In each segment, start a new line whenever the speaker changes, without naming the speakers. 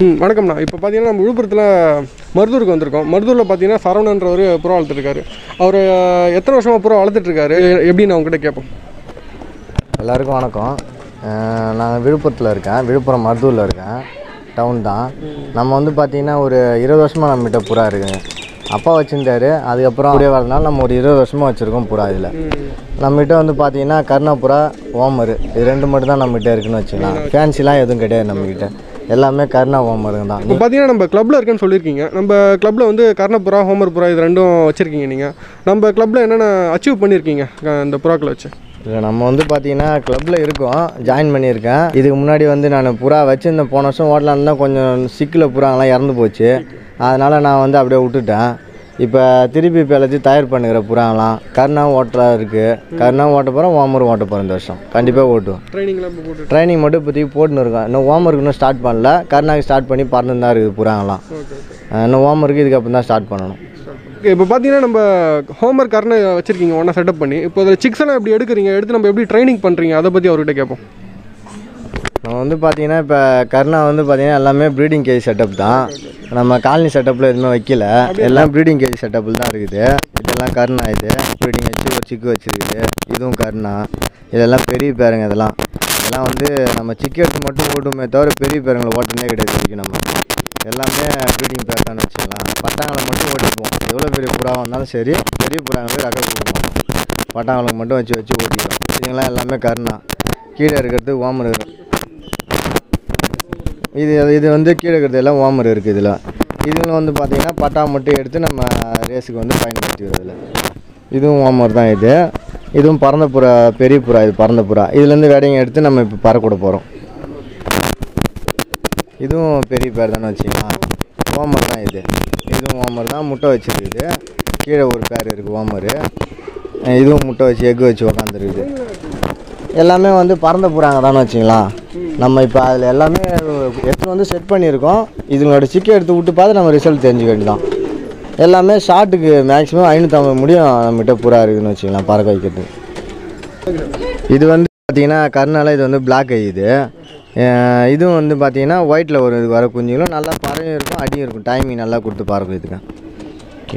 ம் வணக்கம்ண்ணா இப்போ பார்த்தீங்கன்னா நம்ம விழுப்புரத்தில் மருதூருக்கு வந்திருக்கோம் மருதூரில் பார்த்தீங்கன்னா சரவணன்றவர் புறா வளர்த்துருக்காரு அவர் எத்தனை வருஷமாக புறா வளர்த்துட்ருக்காரு எப்படின்னு அவங்ககிட்ட கேட்போம்
எல்லாருக்கும் வணக்கம் நான் விழுப்புரத்தில் இருக்கேன் விழுப்புரம் மருதூரில் இருக்கேன் டவுன் தான் நம்ம வந்து பார்த்திங்கன்னா ஒரு இருபது வருஷமாக நம்மகிட்ட புறா இருக்குங்க அப்பா வச்சுருந்தாரு அதுக்கப்புறம் அப்படியே வரதுனால நம்ம ஒரு இருபது வருஷமாக வச்சுருக்கோம் புறா இதில் நம்மகிட்ட வந்து பார்த்தீங்கன்னா கர்ணப்புறா ஓமர் இது ரெண்டு மட்டும் தான் நம்மகிட்ட இருக்குன்னு வச்சுக்கலாம் ஃபேன்சிலாம் எதுவும் கிடையாது நம்மகிட்ட எல்லாமே கர்ணா ஓமருங்க தான்
இப்போ பார்த்தீங்கன்னா நம்ம கிளப்பில் இருக்குன்னு சொல்லியிருக்கீங்க நம்ம கிளப்பில் வந்து கர்ணப்புறா ஹோமர் புறா இது ரெண்டும் வச்சுருக்கீங்க நீங்கள் நம்ம கிளப்பில் என்னென்ன அச்சீவ் பண்ணியிருக்கீங்க க- இந்த புறாக்களை வச்சு
இல்லை நம்ம வந்து பார்த்தீங்கன்னா க்ளப்பில் இருக்கோம் ஜாயின் பண்ணியிருக்கேன் இதுக்கு முன்னாடி வந்து நான் புறா வச்சுருந்தேன் போன வருஷம் ஓட்டலான்னு தான் கொஞ்சம் சிக்கில் புறாங்களாம் இறந்து போச்சு அதனால் நான் வந்து அப்படியே விட்டுட்டேன் இப்போ திருப்பி இப்போ எல்லாத்தையும் தயார் பண்ணுகிற புறாங்களாம் கருணாவும் ஓட்டலா இருக்குது கருணாவும் ஓட்ட போகிறோம் ஓமரும் ஓட்ட போகிறோம் இந்த வருஷம் கண்டிப்பாக ஓட்டுவோம்
ட்ரைனிங்லாம் இப்போ போட்டு
ட்ரைனிங் மட்டும் இப்போதைக்கு போட்டுன்னு இருக்கோம் இன்னும் ஓமருக்கு இன்னும் ஸ்டார்ட் பண்ணல கருணாக்கு ஸ்டார்ட் பண்ணி பறந்து தான் இருக்குது புறாங்களாம்
ஓகே ஓகே
அஹ் இன்னும் ஓமருக்கு இதுக்கப்புறம் தான் ஸ்டார்ட் பண்ணணும்
ஓகே இப்போ பார்த்தீங்கன்னா நம்ம ஹோம்ஒர்க் கர்ணை வச்சுருக்கீங்க ஒன்றா செட்டப் பண்ணி இப்போ அதில் சிக்ஸ் எல்லாம் எப்படி எடுக்கிறீங்க எடுத்து நம்ம எப்படி ட்ரைனிங் பண்ணுறீங்க அதை பற்றி அவர்கிட்ட கேட்போம்
நம்ம வந்து பார்த்தீங்கன்னா இப்போ கருணா வந்து பார்த்தீங்கன்னா எல்லாமே ப்ரீடிங் கேஜ் செட்டப் தான் நம்ம காலனி செட்டப்பில் எதுவுமே வைக்கல எல்லாம் ப்ரீடிங் கேஜ் செட்டப்பில் தான் இருக்குது இதெல்லாம் கருணா இது ப்ரீடிங் வச்சு ஒரு சிக்கு வச்சுருக்குது இதுவும் கருணா இதெல்லாம் பெரிய பேருங்க இதெல்லாம் இதெல்லாம் வந்து நம்ம சிக்கு எடுத்து மட்டும் ஓட்டுமே தவிர பெரிய பேருங்களை ஓட்டுனே கிடையாது வரைக்கும் நம்ம எல்லாமே ப்ரீடிங் பேர் தான் வச்சுக்கலாம் பட்டாங்களை மட்டும் ஓட்டிப்போம் எவ்வளோ பெரிய புறாவாக இருந்தாலும் சரி பெரிய புறாங்க ரக கொடுப்போம் பட்டாங்களுக்கு மட்டும் வச்சு வச்சு ஓட்டிக்கிறோம் இதுங்களாம் எல்லாமே கருணா கீழே இருக்கிறது ஓமர் இருக்கும் இது இது வந்து கீழே இருக்கிறது எல்லாம் ஓமர் இருக்குது இதில் இதுங்களும் வந்து பார்த்தீங்கன்னா பட்டா மட்டும் எடுத்து நம்ம ரேஸுக்கு வந்து பயன்படுத்திக்கிறோம் இதில் இதுவும் ஓமர் தான் இது இதுவும் பறந்த புறா பெரிய புறா இது பறந்த புறா இதுலேருந்து விடைங்க எடுத்து நம்ம இப்போ பறக்கூட போகிறோம் இதுவும் பெரிய பேர் தானே வச்சுக்கலாம் ஓமர் தான் இது இதுவும் ஓமர் தான் முட்டை வச்சுருக்குது கீழே ஒரு பேர் இருக்குது ஓமர் இதுவும் முட்டை வச்சு எக்கு வச்சு உக்காந்துருக்குது எல்லாமே வந்து பறந்து போகிறாங்க தானே வச்சுக்கலாம் நம்ம இப்போ அதில் எல்லாமே எடுத்துன்னு வந்து செட் பண்ணியிருக்கோம் இதுங்களோட சிக்கை எடுத்து விட்டு பார்த்து நம்ம ரிசல்ட் தெரிஞ்சுக்க வேண்டியதான் எல்லாமே ஷார்ட்டுக்கு மேக்ஸிமம் ஐநூற்றம்பது முடியும் நம்மகிட்ட புறா இருக்குதுன்னு வச்சுக்கலாம் பறக்க வைக்கிறது இது வந்து பார்த்தீங்கன்னா கருணால இது வந்து பிளாக் இது அஹ் இதுவும் வந்து பார்த்தீங்கன்னா ஒயிட்டில் ஒரு இது வர குஞ்சுகளும் நல்லா பறவையும் இருக்கும் அடியும் இருக்கும் டைமிங் நல்லா கொடுத்து பறக்கும் இதுக்கு ஓகே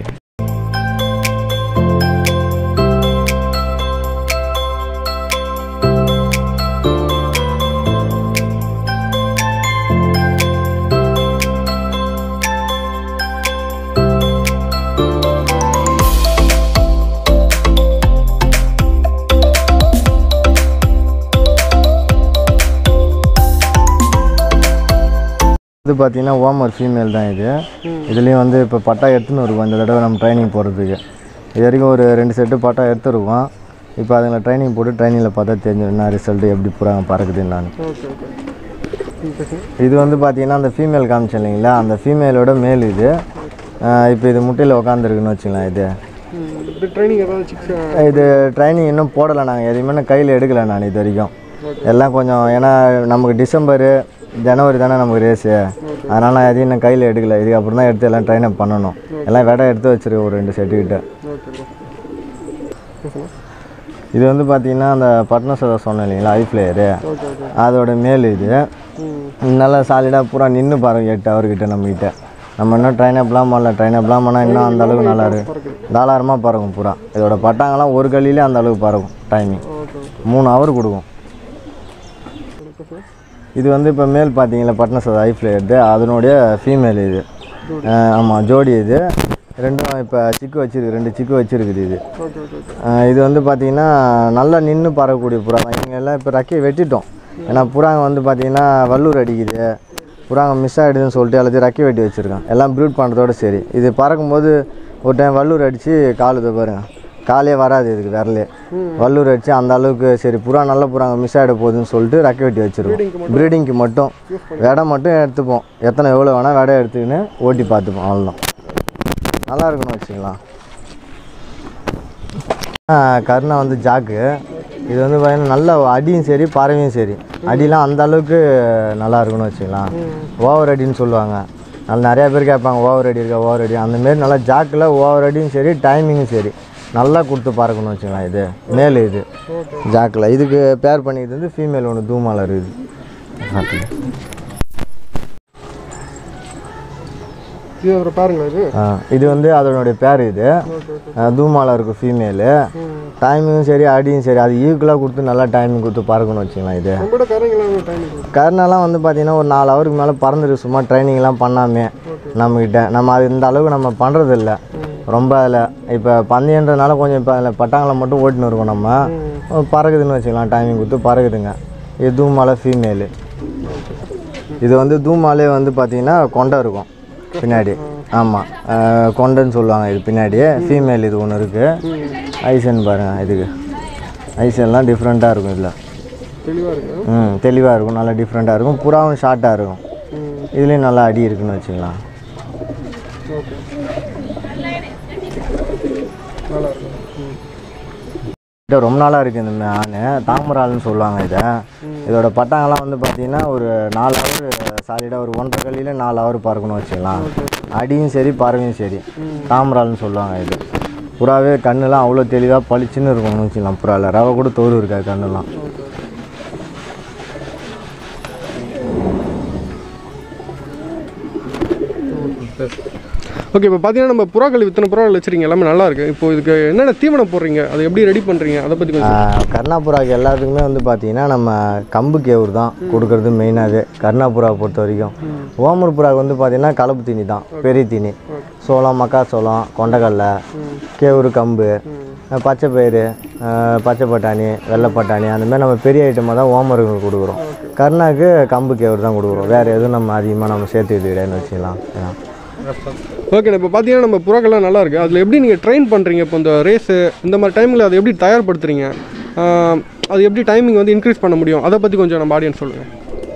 இது பார்த்தீங்கன்னா ஓமர் ஃபீமேல் தான் இது இதுலேயும் வந்து இப்போ பட்டா எடுத்துன்னு வருவோம் இந்த தடவை நம்ம ட்ரைனிங் போகிறதுக்கு இது வரைக்கும் ஒரு ரெண்டு செட்டு பட்டா எடுத்துருக்கோம் இப்போ அதுங்களை ட்ரைனிங் போட்டு ட்ரைனிங்கில் பார்த்தா தெரிஞ்சிடும் என்ன ரிசல்ட்டு எப்படி புறாங்க பறக்குதுன்னு நான்
ஓகே ஓகே
இது வந்து பார்த்தீங்கன்னா அந்த ஃபீமேல் காமிச்சேன் இல்லைங்களா அந்த ஃபீமேலோட மேல் இது ஆஹ் இப்போ இது முட்டையில் உக்காந்துருக்குன்னு வச்சுக்கலாம் இது
இது ட்ரைனிங் ஏதாவது சிக்ஸ்
இது ட்ரைனிங் இன்னும் போடலை நாங்கள் எதையுமே நான் கையில் எடுக்கலை நான் இது வரைக்கும் எல்லாம் கொஞ்சம் ஏன்னா நமக்கு டிசம்பரு ஜனவரி தானே நமக்கு ரேஸு அதனால் நான் எதையும் நான் கையில் எடுக்கலை இதுக்கப்புறம் தான் எடுத்து எல்லாம் ட்ரைன் அப் பண்ணணும் எல்லாம் விடை எடுத்து வச்சிருக்கேன் ஒரு ரெண்டு செட்டுக்கிட்ட
ஓகே
இது வந்து பார்த்தீங்கன்னா அந்த பட்ன சதா சொன்னேன் இல்லைங்களா ஐ ஃப்ளேயரு
ஓகே ஓகே
அதோட மேல் இது நல்லா சாலிடாக பூரா நின்று பாருங்க எட்டு ஹவர்கிட்ட நம்மக்கிட்ட நம்ம இன்னும் ட்ரைன் அப்லாம் பண்ணல ட்ரைன் அப்லாம் பண்ணால் இன்னும் அந்த அளவுக்கு நல்லா இருக்கு தாராளமாக பறக்கும் பூரா இதோட பட்டாங்கெல்லாம் ஒரு கல்லிலே அந்த அளவுக்கு பறக்கும் டைமிங்
ஓகே
மூணு ஹவர் கொடுக்கும் இது வந்து இப்போ மேல் பார்த்தீங்களா பட்னஸ் ஐ ஃப்ளேயர்து அதனுடைய ஃபீமேல் இது ஆமாம் ஜோடி இது ரெண்டும் இப்போ சிக்கு வச்சிருக்கு ரெண்டு சிக்கு வச்சிருக்குது இது
ஓகே ஓகே
அஹ் இது வந்து பார்த்தீங்கன்னா நல்லா நின்று பறக்கக்கூடிய புறா தான் இவங்க எல்லாம் இப்போ ரக்கையை வெட்டிட்டோம் ஏன்னா புறாங்க வந்து பார்த்தீங்கன்னா வல்லூர் அடிக்குது புறாங்க மிஸ் ஆகிடுதுன்னு சொல்லிட்டு எல்லாத்தையும் ரக்கை வெட்டி வச்சுருக்கான் எல்லாம் ப்ரீட் பண்ணுறதோட சரி இது பறக்கும்போது ஒரு டைம் வல்லூர் அடித்து கால் இதை பாருங்க காலே வராது இதுக்கு விரலே வல்லூர் அடித்து அந்த அளவுக்கு சரி புறா நல்ல புறாங்க மிஸ் ஆகிட போகுதுன்னு சொல்லிட்டு ரக்கை வெட்டி வச்சுருக்கோம் ப்ரீடிங்க்கு மட்டும் விடை மட்டும் எடுத்துப்போம் எத்தனை எவ்வளோ வேணால் விடை எடுத்துக்கின்னு ஓட்டி பார்த்துப்போம் அவ்வளோதான் நல்லா இருக்கணும் வச்சுக்கலாம் ஆ, கருணா வந்து ஜாக்கு இது வந்து பார்த்தீங்கன்னா நல்ல அடியும் சரி பறவையும் சரி அடிலாம் அந்த அளவுக்கு நல்லா இருக்குன்னு வச்சுக்கலாம் ஓவர் அடின்னு சொல்லுவாங்க நல்ல நிறையா பேர் கேட்பாங்க ஓவர் அடி இருக்கா ஓவர் அடி அந்த மாரி நல்லா ஜாக்கில் ஓவர் அடியும் சரி டைமிங்கும் சரி நல்லா கொடுத்து பறக்கணும்னு வச்சுக்கலாம் இது மேல் இது ஜாக்கில் இதுக்கு பேர் பண்ணிக்கிட்டு வந்து ஃபீமேல் ஒன்று தூமால இருக்குது
இது ஒரு பாருங்களா இது
ஆ, இது வந்து அதனுடைய பேர் இது தூமால இருக்கும் ஃபீமேலு டைமிங்கும் சரி அடியும் சரி அது ஈக்குவலாக கொடுத்து நல்லா டைமிங் கொடுத்து பறக்கணும் வச்சுக்கலாம் இது
நம்மளோட கரைங்களாம் டைம்
கருணெல்லாம் வந்து பார்த்தீங்கன்னா ஒரு நாலு ஹவருக்கு மேலே பறந்துருக்கு சும்மா ட்ரைனிங்லாம் பண்ணாமே நம்மக்கிட்ட நம்ம அது இந்த அளவுக்கு நம்ம பண்ணுறதில்ல ரொம்ப அதில் இப்போ பந்தயன்றதுனால கொஞ்சம் இப்போ அதில் பட்டாங்களை மட்டும் ஓட்டின்னு இருக்கோம் நம்ம பறக்குதுன்னு வச்சுக்கலாம் டைமிங் கொடுத்து பறக்குதுங்க இது தூமாலை ஃபீமேலு இது வந்து தூமாலே வந்து பார்த்தீங்கன்னா கொண்டை இருக்கும் பின்னாடி ஆமாம் கொண்டைன்னு சொல்லுவாங்க இது பின்னாடி ஃபீமேல் இது ஒன்று இருக்குது ஐசன் பாருங்கள் இதுக்கு ஐசன்லாம் டிஃப்ரெண்ட்டாக இருக்கும் இதில்
தெளிவாக இருக்கு
ம் தெளிவாக இருக்கும் நல்லா டிஃப்ரெண்ட்டாக இருக்கும் புறாவும் ஷார்ட்டாக இருக்கும்
ம்
இதுலேயும் நல்லா அடி இருக்குன்னு வச்சுக்கலாம்
ஓகே நல்லா இருக்கும் ம்
இது ரொம்ப நாளாக இருக்குது இந்த ஆண் தாமரால்னு சொல்லுவாங்க இதை இதோட பட்டாங்கெல்லாம் வந்து பார்த்தீங்கன்னா ஒரு நாலு ஹவர் சாலிடாக ஒரு ஒன்றரை கல்லியில் நாலு ஹவர் பறக்கணும் வச்சுக்கலாம் அடியும் சரி பறவையும் சரி தாமரால்னு சொல்லுவாங்க இது புறாவே கண்ணுலாம் அவ்வளோ தெளிவாக பளிச்சுன்னு இருக்கணும்னு வச்சுக்கலாம் புறாவில் ரவை கூட தோடு இருக்காது கண்ணுலாம்
ஓகே இப்போ பார்த்தீங்கன்னா நம்ம புறாக்கள் இத்தனை புறாக்கள் வச்சிருக்கீங்க எல்லாமே நல்லா இருக்கு இப்போ இதுக்கு என்னென்ன தீவனம் போடுறீங்க அதை எப்படி ரெடி பண்ணுறீங்க அதை பற்றி கொஞ்சம்
ஆஹ் கருணாப்புறாக்கு எல்லாத்துக்குமே வந்து பார்த்தீங்கன்னா நம்ம கம்பு கேவுர் தான் கொடுக்கறது மெயினாகவே கருணாப்புறாவை பொறுத்த வரைக்கும் ஓமர் புறாக்கு வந்து பார்த்தீங்கன்னா கலப்பு தீனி தான் பெரிய தீனி சோளம் மக்காசோளம் கொண்டக்கடலை கேவுரு கம்பு ஆஹ் பச்சை பயிறு ஆஹ் பச்சை பட்டாணி வெள்ளை பட்டாணி அந்த மாதிரி நம்ம பெரிய ஐட்டமாக தான் ஓமருக்கு கொடுக்குறோம் கருணாக்கு கம்பு கேவுரு தான் கொடுக்குறோம் வேறு எதுவும் நம்ம அதிகமாக நம்ம சேர்த்துக்கிட்டு கிடையாதுன்னு வச்சுக்கலாம் ஆஹ்.
ஓகே இப்போ பார்த்தீங்கன்னா நம்ம புறாக்கள்லாம் நல்லா இருக்கு அதில் எப்படி நீங்கள் ட்ரெயின் பண்ணுறீங்க இப்போ இந்த ரேஸு இந்த மாதிரி டைமில் அதை எப்படி தயார்படுத்துறீங்க ஆஹ் அது எப்படி டைமிங் வந்து இன்க்ரீஸ் பண்ண முடியும் அதை பற்றி கொஞ்சம் நம்ம ஆடியன்ஸ் சொல்லுங்கள்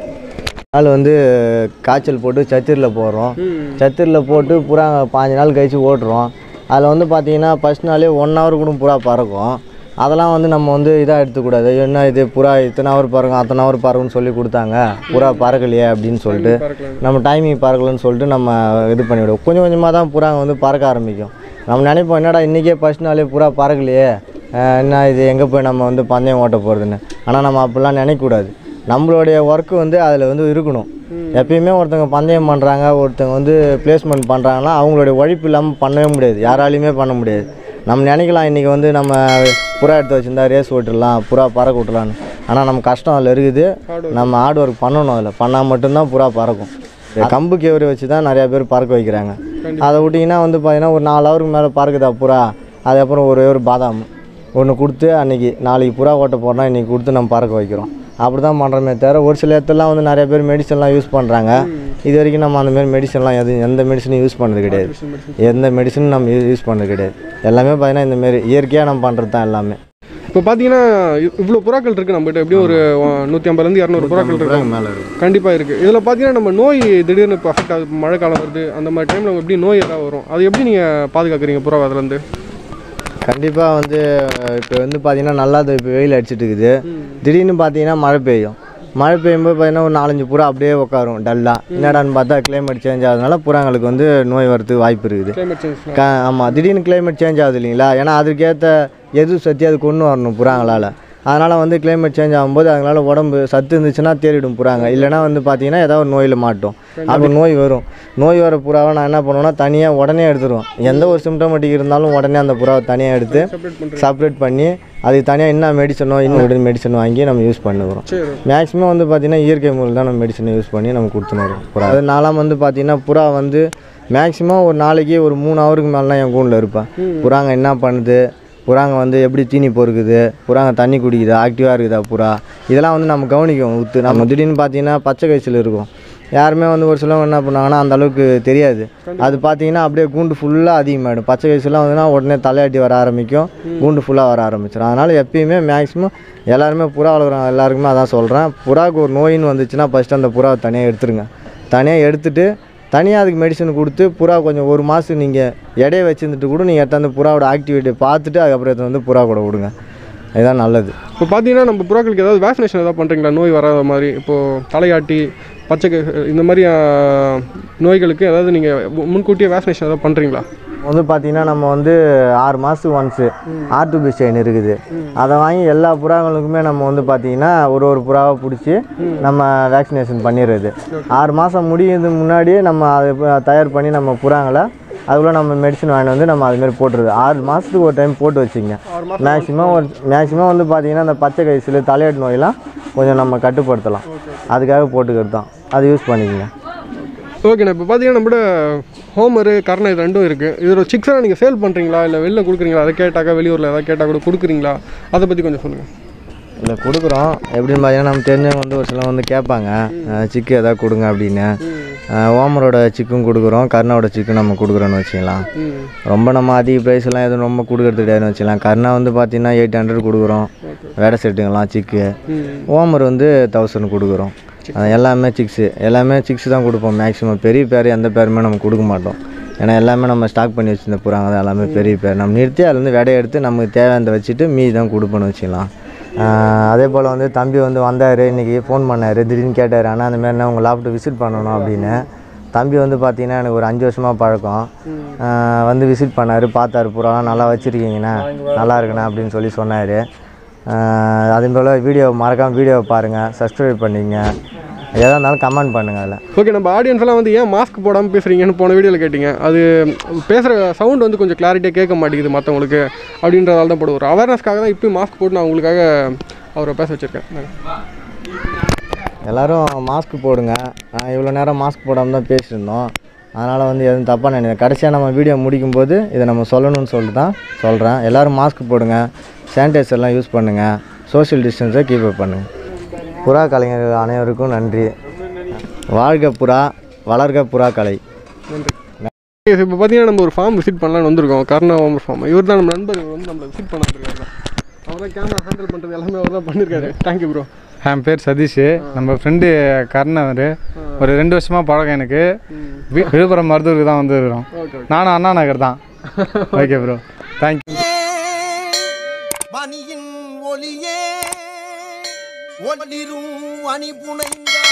நாள் வந்து காய்ச்சல் போட்டு சத்திரில் போடுறோம் சத்திரில் போட்டு புறா பாஞ்சு நாள் கழிச்சு ஓட்டுறோம் அதில் வந்து பார்த்தீங்கன்னா ஃபஸ்ட் நாளே ஒன் ஹவர் கூட புறா பறக்கும் அதெல்லாம் வந்து நம்ம வந்து இதாக எடுத்துக்கூடாது என்ன இது புறா இத்தனை ஹவர் பறக்கும் அத்தனை ஹவர் பறக்கும்னு சொல்லி கொடுத்தாங்க புறா பறக்கலையே அப்படின்னு சொல்லிட்டு நம்ம டைமிங் பறக்கலன்னு சொல்லிட்டு நம்ம இது பண்ணிவிடுவோம் கொஞ்சம் கொஞ்சமாக தான் புறாங்க வந்து பறக்க ஆரம்பிக்கும் நம்ம நினைப்போம் என்னடா இன்றைக்கே ஃபஸ்ட் நாளே புறா பறக்கலையே அஹ் என்ன இது எங்கே போய் நம்ம வந்து பந்தயம் ஓட்ட போகிறதுன்னு ஆனால் நம்ம அப்படிலாம் நினைக்கக்கூடாது நம்மளுடைய ஒர்க்கு வந்து அதில் வந்து இருக்கணும் எப்பயுமே ஒருத்தவங்க பந்தயம் பண்ணுறாங்க ஒருத்தவங்க வந்து பிளேஸ்மெண்ட் பண்ணுறாங்கன்னா அவங்களுடைய உழைப்பு இல்லாமல் பண்ணவே முடியாது யாராலையுமே பண்ண முடியாது நம்ம நினைக்கலாம் இன்றைக்கி வந்து நம்ம புறா எடுத்து வச்சுருந்தா ரேஸ் ஓட்டிடலாம் புறா பறக்க விட்டுலான்னு ஆனால் நம்ம கஷ்டம் அதில் இருக்குது நம்ம ஹார்ட் ஒர்க் பண்ணணும் அதில் பண்ணால் மட்டும்தான் புறா பறக்கும் இந்த கம்பு கேவரி வச்சு தான் நிறையா பேர் பறக்க வைக்கிறாங்க அதை விட்டிங்கன்னா வந்து பார்த்தீங்கன்னா ஒரு நாலு ஹவருக்கு மேலே பறக்குதா புறா அதுக்கப்புறம் ஒரே ஒரு பாதாம் ஒன்று கொடுத்து அன்றைக்கி நாளைக்கு புறா ஓட்ட போகிறோம்னா இன்றைக்கி கொடுத்து நம்ம பறக்க வைக்கிறோம் அப்படி தான் பண்ணுறோமே தவிர ஒரு சில இடத்துலலாம் வந்து நிறைய பேர் மெடிசன்லாம் யூஸ் பண்ணுறாங்க இது வரைக்கும் நம்ம அந்த மாதிரி மெடிசன்லாம் எதுவும் எந்த மெடிசனும் யூஸ் பண்ணது கிடையாது எந்த மெடிசனும் நம்ம யூஸ் பண்ணது கிடையாது எல்லாமே பார்த்தீங்கன்னா இந்த மாதிரி இயற்கையாக நம்ம பண்ணுறது தான் எல்லாமே
இப்போ பார்த்தீங்கன்னா இவ்வளோ புறாக்கள் இருக்குது நம்மகிட்ட எப்படியும் ஒரு நூற்றி ஐம்பதுலேருந்து இரநூறு புறாக்கள் இருக்கு
மேலே இருக்கும்
கண்டிப்பாக இருக்குது இதில் பார்த்தீங்கன்னா நம்ம நோய் திடீர்னு இப்போ அஃபெக்ட் ஆகுது மழை காலம் வருது அந்த மாதிரி டைமில் எப்படி நோய் ஏதாவது வரும் அது எப்படி நீங்கள் பாதுகாக்கிறீங்க புறா அதுலேருந்து
கண்டிப்பாக வந்து இப்போ வந்து பார்த்தீங்கன்னா நல்லா இப்போ வெயில் அடிச்சிட்டு இருக்குது திடீர்னு பார்த்தீங்கன்னா மழை பெய்யும் மழை பெய்யும்போது பார்த்தீங்கன்னா ஒரு நாலஞ்சு புறா அப்படியே உட்காரும் டல்லாக என்னடான்னு பார்த்தா கிளைமேட் சேஞ்ச் ஆகுதுனால புறாங்களுக்கு வந்து நோய் வரதுக்கு வாய்ப்பு இருக்குது
கிளைமேட் சேஞ்ச்
க ஆமாம் திடீர்னு கிளைமேட் சேஞ்ச் ஆகுது இல்லைங்களா ஏன்னா அதுக்கேற்ற எது சத்தி அது கொண்டு வரணும் புறாங்களால் அதனால் வந்து கிளைமேட் சேஞ்ச் ஆகும்போது அதனால உடம்பு சத்து இருந்துச்சுன்னா தேறிடும் புறாங்க இல்லைன்னா வந்து பார்த்தீங்கன்னா ஏதாவது ஒரு நோயில் மாட்டோம் அப்போ நோய் வரும் நோய் வர புறாவை நான் என்ன பண்ணுவேன்னா தனியாக உடனே எடுத்துருவோம் எந்த ஒரு சிம்டமேட்டிக் இருந்தாலும் உடனே அந்த புறாவை தனியாக எடுத்து
செப்பரேட் பண்ணுறேன்
செப்பரேட் பண்ணி அதுக்கு தனியாக என்ன மெடிசனோ இன்னும் மெடிசன் வாங்கி நம்ம யூஸ் பண்ணுறோம்
சரி
மேக்ஸிமம் வந்து பார்த்திங்கன்னா இயற்கை முறையில் தான் நம்ம மெடிசனை யூஸ் பண்ணி நம்ம கொடுத்துன்னு வரோம் புறா அது நாளாம் வந்து பார்த்திங்கன்னா புறா வந்து மேக்ஸிமம் ஒரு நாளைக்கு ஒரு மூணு ஹவருக்கு மேலாம் என் கூண்டில் இருப்பேன் புறாங்க என்ன பண்ணுது புறாங்க வந்து எப்படி தீனி பொறுக்குது புறாங்க தண்ணி குடிக்குது ஆக்டிவாக இருக்குதா புறா இதெல்லாம் வந்து நம்ம கவனிக்கும் உத்து நம்ம திடீர்னு பார்த்தீங்கன்னா பச்சை கழிச்சல் இருக்கும் யாருமே வந்து ஒரு சிலவங்க என்ன பண்ணாங்கன்னா அந்த அளவுக்கு தெரியாது அது பார்த்தீங்கன்னா அப்படியே கூண்டு ஃபுல்லாக அதிகமாகிடும் பச்சை கழிச்சலாம் வந்துன்னா உடனே தலையாட்டி வர ஆரம்பிக்கும் கூண்டு ஃபுல்லாக வர ஆரம்பிச்சிடும் அதனால் எப்பயுமே மேக்ஸிமம் எல்லாருமே புறா வளர்க்குறவங்க எல்லாருக்குமே அதான் சொல்கிறேன் புறாவுக்கு ஒரு நோயின்னு வந்துச்சுன்னா ஃபஸ்ட்டு அந்த புறாவை தனியாக எடுத்துருங்க தனியாக எடுத்துட்டு தனியாக அதுக்கு மெடிசன் கொடுத்து புறா கொஞ்சம் ஒரு மாதம் நீங்கள் எடையை வச்சுருந்துட்டு கூட நீங்கள் எடுத்தாந்து புறாவோட ஆக்டிவிட்டியை பார்த்துட்டு அதுக்கப்புறம் எடுத்து வந்து புறா கூட விடுங்க இதுதான் நல்லது
இப்போ பார்த்தீங்கன்னா நம்ம புறாக்களுக்கு ஏதாவது வேக்சினேஷன் ஏதாவது பண்ணுறீங்களா நோய் வராத மாதிரி இப்போது தலையாட்டி பச்சை க- இந்த மாதிரி ஆ, நோய்களுக்கு ஏதாவது நீங்கள் முன்கூட்டியே வேக்சினேஷன் ஏதாவது பண்ணுறீங்களா
வந்து பார்த்தீங்கன்னா நம்ம வந்து ஆறு மாதத்துக்கு ஒன்ஸு ஆர்டிபி செயின் இருக்குது அதை வாங்கி எல்லா புறாங்களுக்குமே நம்ம வந்து பார்த்தீங்கன்னா ஒரு ஒரு புறாவை பிடிச்சி நம்ம வேக்சினேஷன் பண்ணிடுறது ஆறு மாதம் முடியுது முன்னாடியே நம்ம அதை ப- தயார் பண்ணி நம்ம புறாங்களை அதுக்குள்ளே நம்ம மெடிசன் வாங்கிட்டு வந்து நம்ம அதுமாரி போட்டுருது ஆறு மாதத்துக்கு ஒரு டைம் போட்டு வச்சுங்க மேக்ஸிமம் ஒரு மேக்ஸிமம் வந்து பார்த்தீங்கன்னா அந்த பச்சை கைசில் தலையாட்டு நோயெல்லாம் கொஞ்சம் நம்ம கட்டுப்படுத்தலாம் அதுக்காக போட்டுக்கிறது தான் அது யூஸ் பண்ணிக்கங்க
ஓகேண்ணா இப்போ பார்த்தீங்கன்னா நம்மளோட ஹோமரு கர்ணை இது ரெண்டும் இருக்குது இதோட சிக்ஸாக நீங்கள் சேல் பண்ணுறீங்களா இல்லை வெளில கொடுக்குறீங்களா அதை கேட்டாக்கா வெளியூரில் ஏதாவது கேட்டால் கூட கொடுக்குறீங்களா அதை பற்றி கொஞ்சம் சொல்லுங்கள்
இல்லை கொடுக்குறோம் எப்படின்னு பார்த்தீங்கன்னா நம்ம தெரிஞ்சவங்க வந்து ஒரு சிலர் வந்து கேட்பாங்க அஹ் சிக்கு எதாவது கொடுங்க அப்படின்னு அஹ் ஓமரோட சிக்கும் கொடுக்குறோம் கர்ணாவோட சிக்கும் நம்ம கொடுக்குறோன்னு வச்சுக்கலாம்
ம்
ரொம்ப நம்ம அதிக ப்ரைஸ் எல்லாம் எதுவும் ரொம்ப கொடுக்கறது கிடையாதுன்னு வச்சுக்கலாம் கர்ணா வந்து பார்த்தீங்கன்னா எயிட் ஹண்ட்ரட் கொடுக்குறோம் வேடை செட்டுங்கலாம் சிக்கு
ம்
ஓமர் வந்து தௌசண்ட் கொடுக்குறோம் அது எல்லாமே சிக்ஸு எல்லாமே சிக்ஸ் தான் கொடுப்போம் மேக்ஸிமம் பெரிய பேர் எந்த பேருமே நம்ம கொடுக்க மாட்டோம் ஏன்னா எல்லாமே நம்ம ஸ்டாக் பண்ணி வச்சுருந்த புறாங்க தான் எல்லாமே பெரிய பேர் நம்ம நிறுத்தி அதுலேருந்து விடையை எடுத்து நமக்கு தேவையானதை வச்சுட்டு மீதி தான் கொடுப்போன்னு வச்சுக்கலாம் ஆஹ் அதே போல் வந்து தம்பி வந்து வந்தார் இன்றைக்கி ஃபோன் பண்ணார் திடீர்னு கேட்டார் ஆனால் அந்த மாதிரி நான் உங்கள் லாப்ட்டு விசிட் பண்ணணும் அப்படின்னு தம்பி வந்து பார்த்தீங்கன்னா எனக்கு ஒரு அஞ்சு வருஷமாக பழக்கம் ஆஹ் வந்து விசிட் பண்ணார் பார்த்தாரு புறாலாம் நல்லா வச்சுருக்கீங்கண்ணா நல்லா இருக்குண்ணா அப்படின்னு சொல்லி சொன்னார் அதே போல் வீடியோ மறக்காமல் வீடியோவை பாருங்கள் சப்ஸ்கிரைப் பண்ணிங்க எதாக இருந்தாலும் கமெண்ட் பண்ணுங்கள் அதில்
ஓகே நம்ம ஆடியன்ஸ் எல்லாம் வந்து ஏன் மாஸ்க் போடாமல் பேசுகிறீங்கன்னு போன வீடியோவில் கேட்டிங்க அது பேசுகிற சவுண்ட் வந்து கொஞ்சம் கிளாரிட்டியாக கேட்க மாட்டேங்குது மற்றவங்களுக்கு அப்படின்றதால தான் போட ஒரு அவேர்னஸ்க்காக தான் இப்போ மாஸ்க் போட்டு நான் உங்களுக்காக அவரை பேச வச்சுருக்கேன்
எல்லோரும் மாஸ்க் போடுங்க நான் இவ்வளோ நேரம் மாஸ்க் போடாமல் தான் பேசியிருந்தோம் அதனால் வந்து எதுவும் தப்பாக நினைக்கிறேன் கடைசியாக நம்ம வீடியோ முடிக்கும்போது இதை நம்ம சொல்லணும்னு சொல்லிட்டு தான் சொல்கிறேன் எல்லோரும் மாஸ்க் போடுங்க சானிடைசர்லாம் யூஸ் பண்ணுங்கள் சோஷியல் டிஸ்டன்ஸை கீப் அப் பண்ணுங்கள் புறா கலைஞர்கள் அனைவருக்கும் நன்றி வாழ்க புறா வளர்க புறா கலை
நன்றி இப்போ பார்த்தீங்கன்னா நம்ம ஒரு ஃபார்ம் விசிட் பண்ணலாம்னு வந்திருக்கோம் கர்ணா ஓமர் ஃபார்ம் இவர் தான் நம்ம நண்பர் இவர் வந்து நம்மளை விசிட் பண்ண வந்திருக்காரு அவர் தான் கேமரா ஹேண்டில் பண்ணுறது எல்லாமே அவர் தான் பண்ணியிருக்காரு தேங்க்யூ ப்ரோ
என் பேர் சதீஷ் நம்ம ஃப்ரெண்டு கர்ணவர் ஒரு ரெண்டு வருஷமாக பழக்கம் எனக்கு வி- விழுப்புரம் மருதூருக்கு தான் வந்துருக்கிறோம்
ஓகே
நானும் அண்ணா நகர் தான் ஓகே ப்ரோ தேங்க்யூ
மணியின் ஒளியே ஒளிரும் அணி புனைந்த